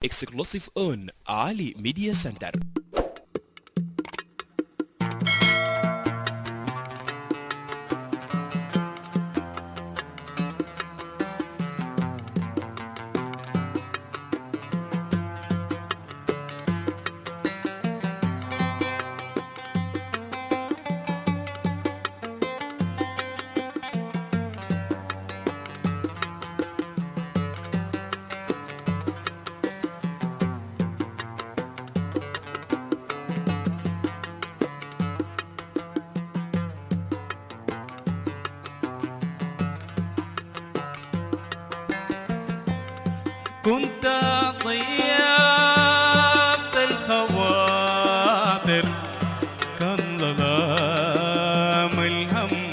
exclusive on Ali Media Center. كنت طيبت الخواطر كان ظلام الهم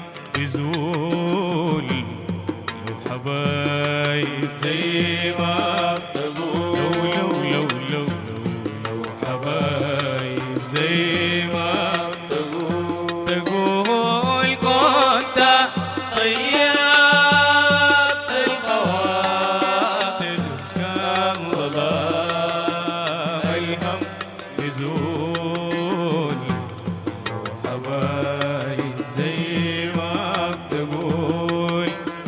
بزول لو حبايب زي ما تقول لو لو لو لو لو, لو حبايب زي ما تقول تقول كنت طيبت الخواطر كان ظلام الهم بزول لو حبايب زي ما بتقول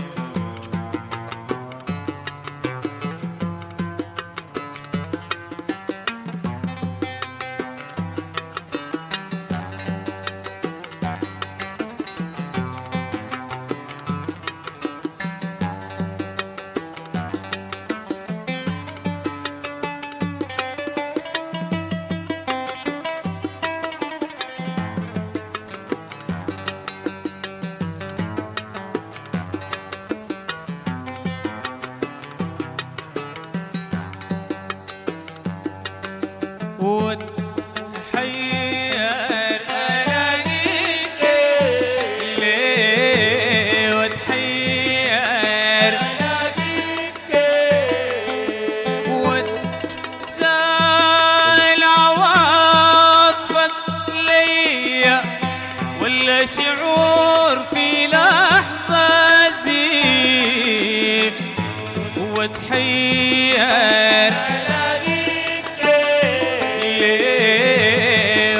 وتحير ألاقيك ليه وتحير وتسال عواطفك ليا ولا شعور في لحظة زين وتحير ليه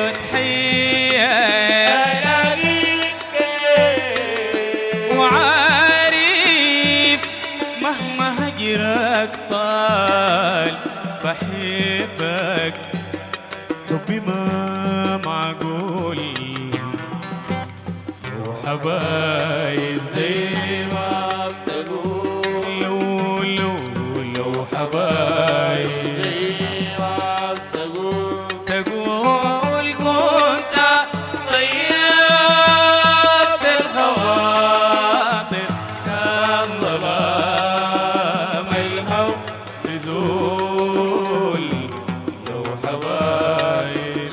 وتحير وعارف مهما هجرك طال بحبك حبي ما معقول لو حبايب زي ما بتقول لو لو لو حبايب تقول كنت طيبت الخواطر كان ظلام الهوى بزول لو حبايب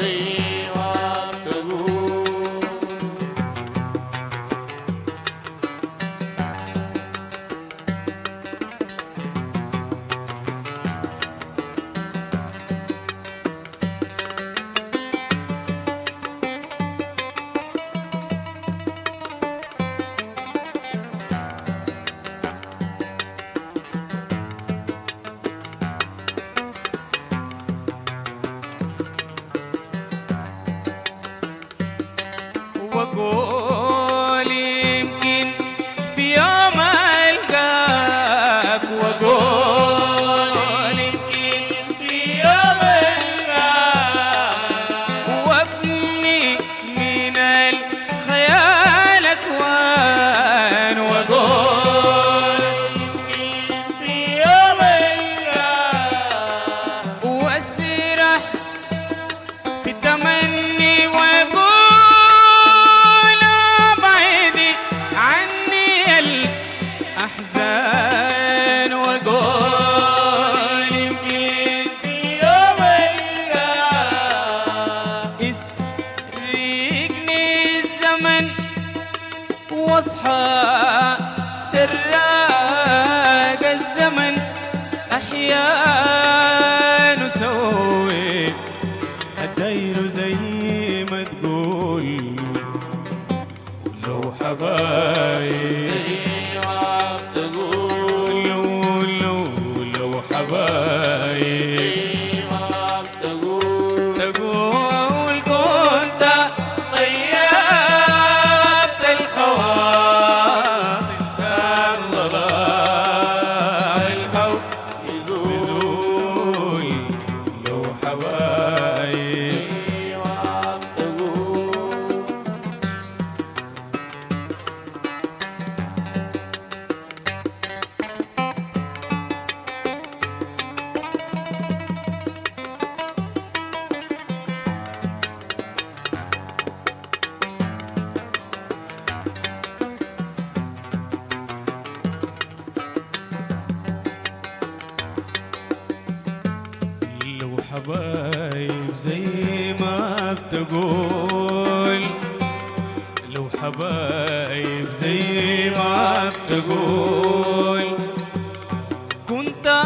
حبايب زي ما بتقول لو حبايب زي ما بتقول كنت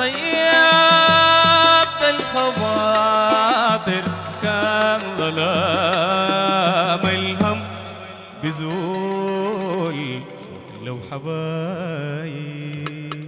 طيبت الخواطر كان ظلام الهم بزول لو حبايب